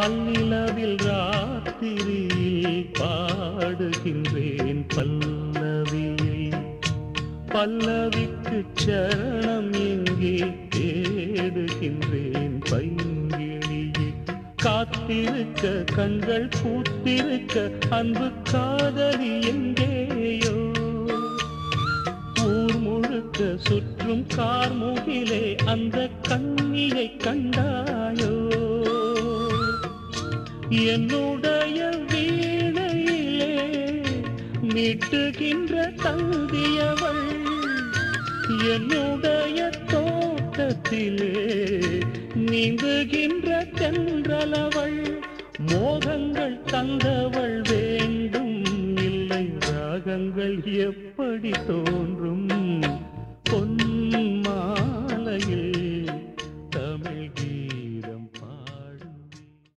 பால் நிலவில் ராத்திரியில் பாடுகின்றேன் பல்லவியை பல்லவிக்கு சரணம் எங்கே தேடுகின்றேன் பைங்கிழியை காத்திருக்க கண்கள் பூத்திருக்க அன்பு காதலி எங்கேயோ ஊர் முழுக்க சுற்றும் கார்முகிலே அந்த கண்ணியை கண்டாயோ என்னுடைய வீணையிலே மீட்டுகின்ற தந்தியவள் என்னுடைய தோட்டத்திலே நீந்துகின்ற தென்றலவள் மோகங்கள் தந்தவள் வேண்டும் இல்லை ராகங்கள் எப்படி தோன்றும்